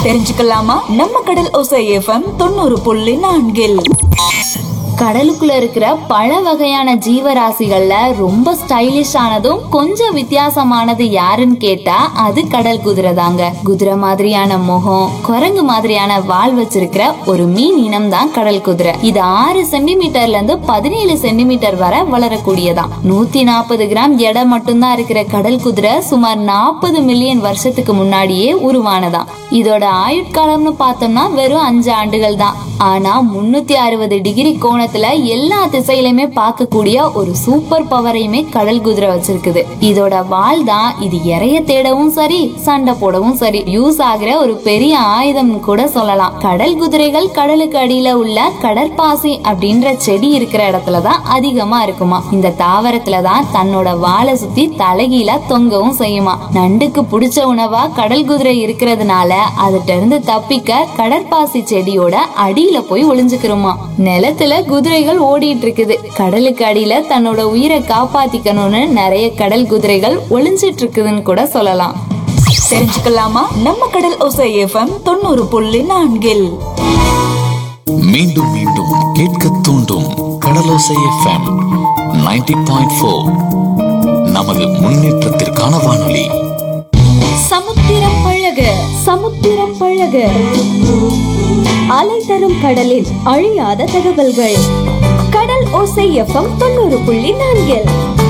தெரிஞ்சுக்கலாமா நம்ம கடல் ஒசை எஃப்எம் தொண்ணூறு புள்ளி நான்கில் கடலுக்குள்ள இருக்கிற பல வகையான ஜீவராசிகள்ல ரொம்ப ஸ்டைலிஷ் ஆனதும் கொஞ்சம் வித்தியாசமானது யாருன்னு கேட்டா அது கடல் குதிரை தாங்க குதிரை மாதிரியான முகம் குரங்கு மாதிரியான வால் வச்சிருக்கிற ஒரு மீன் இனம் தான் கடல் குதிரை இது ஆறு சென்டிமீட்டர்ல இருந்து பதினேழு சென்டிமீட்டர் வரை வளரக்கூடியதாம் நூத்தி நாற்பது கிராம் எடை மட்டும்தான் இருக்கிற கடல் குதிரை சுமார் நாற்பது மில்லியன் வருஷத்துக்கு முன்னாடியே உருவானதாம் இதோட ஆயுட்காலம்னு பார்த்தோம்னா வெறும் அஞ்சு ஆண்டுகள் தான் ஆனா முன்னூத்தி அறுபது டிகிரி கோணத்துல எல்லா திசையிலுமே பார்க்கக்கூடிய ஒரு சூப்பர் பவரையுமே கடல் குதிரை வச்சிருக்குது இதோட வால் தான் இது இறைய தேடவும் சரி சண்டை போடவும் சரி யூஸ் ஆகுற ஒரு பெரிய ஆயுதம் கூட சொல்லலாம் கடல் குதிரைகள் கடலுக்கு அடியில உள்ள கடற்பாசி அப்படின்ற செடி இருக்கிற இடத்துல தான் அதிகமா இருக்குமா இந்த தாவரத்துல தான் தன்னோட வாலை சுத்தி தலைகீழா தொங்கவும் செய்யுமா நண்டுக்கு பிடிச்ச உணவா கடல் குதிரை இருக்கிறதுனால அதுட்ட இருந்து தப்பிக்க கடற்பாசி செடியோட அடியில போய் ஒளிஞ்சுக்கிறோமா நிலத்துல குதிரைகள் ஓடிட்டு இருக்குது கடலுக்கு அடியில தன்னோட உயிரை காப்பாத்திக்கணும்னு நிறைய கடல் குதிரைகள் ஒளிஞ்சிட்டு இருக்குதுன்னு கூட சொல்லலாம் தெரிஞ்சுக்கலாமா நம்ம கடல் ஒசை எஃப்எம் தொண்ணூறு புள்ளி நான்கில் மீண்டும் மீண்டும் கேட்க தூண்டும் கடலோசை எஃப்எம் 90.4 பாயிண்ட் ஃபோர் நமது முன்னேற்றத்திற்கான வானொலி சமுத்திரம் பழக சமுத்திரம் பழக அலை தரும் கடலில் அழியாத தகவல்கள் கடல் ஓசை எஃப்எம் தொண்ணூறு புள்ளி நான்கில்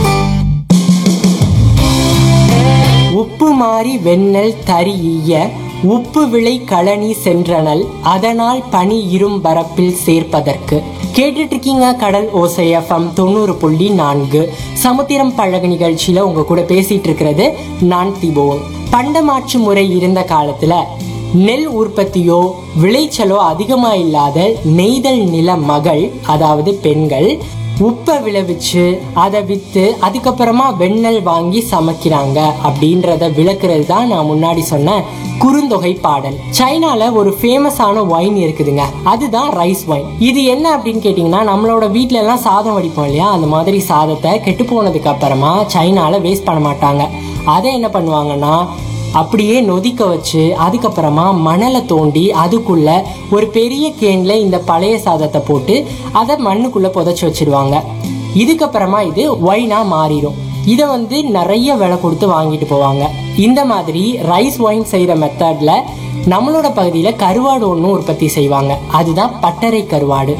உப்பு மாறி வெண்ணெல் தரியீய உப்பு விளை களனி சென்றனல் அதனால் பனி இரும் பரப்பில் சேர்ப்பதற்கு கேட்டுட்டு இருக்கீங்க கடல் ஓசை எஃப்எம் தொண்ணூறு புள்ளி நான்கு சமுத்திரம் பழகு நிகழ்ச்சியில உங்க கூட பேசிட்டு இருக்கிறது நான் திபோன் பண்டமாற்று முறை இருந்த காலத்துல நெல் உற்பத்தியோ விளைச்சலோ அதிகமா இல்லாத நெய்தல் நில மகள் அதாவது பெண்கள் உப்பை விளைவிச்சு அதை வித்து அதுக்கப்புறமா வெண்ணெல் வாங்கி சமைக்கிறாங்க அப்படின்றத விளக்குறது தான் நான் முன்னாடி சொன்ன குறுந்தொகை பாடல் சைனால ஒரு ஃபேமஸான ஒயின் இருக்குதுங்க அதுதான் ரைஸ் ஒயின் இது என்ன அப்படின்னு கேட்டிங்கன்னா நம்மளோட வீட்ல எல்லாம் சாதம் வடிப்போம் இல்லையா அந்த மாதிரி சாதத்தை கெட்டு போனதுக்கு அப்புறமா சைனால வேஸ்ட் பண்ண மாட்டாங்க அதை என்ன பண்ணுவாங்கன்னா அப்படியே நொதிக்க வச்சு அதுக்கப்புறமா மணலை தோண்டி அதுக்குள்ள ஒரு பெரிய கேன்ல இந்த பழைய சாதத்தை போட்டு அதை மண்ணுக்குள்ள புதைச்சி வச்சிருவாங்க இதுக்கப்புறமா இது ஒயினா மாறிடும் இதை வந்து நிறைய விலை கொடுத்து வாங்கிட்டு போவாங்க இந்த மாதிரி ரைஸ் ஒயின் செய்யற மெத்தட்ல நம்மளோட பகுதியில கருவாடு ஒன்றும் உற்பத்தி செய்வாங்க அதுதான் பட்டறை கருவாடு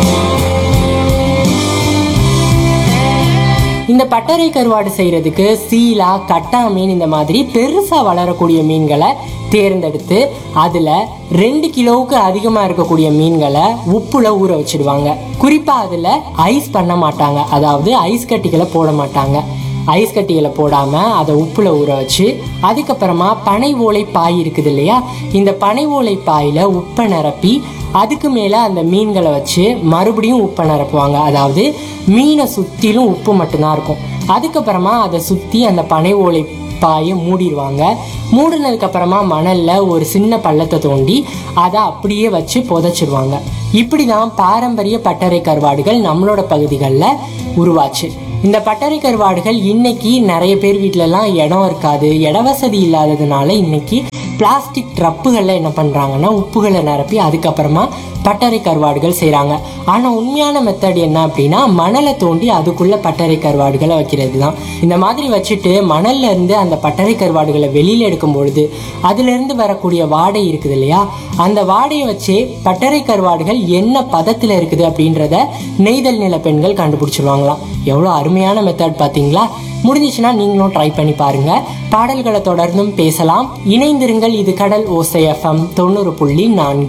இந்த பட்டறை கருவாடு செய்யறதுக்கு சீலா கட்டா மீன் இந்த மாதிரி பெருசா வளரக்கூடிய மீன்களை தேர்ந்தெடுத்து அதுல ரெண்டு கிலோவுக்கு அதிகமா இருக்கக்கூடிய மீன்களை உப்புல ஊற வச்சிடுவாங்க குறிப்பா அதுல ஐஸ் பண்ண மாட்டாங்க அதாவது ஐஸ் கட்டிகளை போட மாட்டாங்க ஐஸ் கட்டிகளை போடாம அதை உப்புல ஊற வச்சு அதுக்கப்புறமா பனை ஓலை பாய் இருக்குது இல்லையா இந்த பனை ஓலை பாயில உப்பை நிரப்பி அதுக்கு மேல அந்த மீன்களை வச்சு மறுபடியும் உப்பை நிரப்புவாங்க அதாவது மீனை சுத்திலும் உப்பு மட்டும்தான் இருக்கும் அதுக்கப்புறமா அதை சுத்தி அந்த பனை ஓலை பாயை மூடிடுவாங்க மூடினதுக்கு அப்புறமா மணல்ல ஒரு சின்ன பள்ளத்தை தோண்டி அதை அப்படியே வச்சு புதைச்சிருவாங்க இப்படிதான் பாரம்பரிய பட்டறை கருவாடுகள் நம்மளோட பகுதிகளில் உருவாச்சு இந்த பட்டறை கருவாடுகள் இன்னைக்கு நிறைய பேர் வீட்டிலலாம் இடம் இருக்காது இட வசதி இல்லாததுனால இன்னைக்கு பிளாஸ்டிக் ட்ரப்புகளில் என்ன பண்ணுறாங்கன்னா உப்புகளை நிரப்பி அதுக்கப்புறமா பட்டறை கருவாடுகள் செய்கிறாங்க ஆனால் உண்மையான மெத்தட் என்ன அப்படின்னா மணலை தோண்டி அதுக்குள்ளே பட்டறை கருவாடுகளை வைக்கிறது தான் இந்த மாதிரி வச்சுட்டு மணல்ல இருந்து அந்த பட்டறை கருவாடுகளை வெளியில் எடுக்கும் பொழுது அதுலேருந்து வரக்கூடிய வாடை இருக்குது இல்லையா அந்த வாடையை வச்சே பட்டறை கருவாடுகள் என்ன பதத்தில் இருக்குது அப்படின்றத நெய்தல் நில பெண்கள் கண்டுபிடிச்சிருவாங்களாம் எவ்வளோ அருமையான மெத்தட் பார்த்தீங்களா முடிஞ்சிச்சுன்னா நீங்களும் ட்ரை பண்ணி பாருங்க பாடல்களை தொடர்ந்தும் பேசலாம் இணைந்திருங்கள் இது கடல் ஓசை எஃப்எம் தொண்ணூறு புள்ளி நான்கு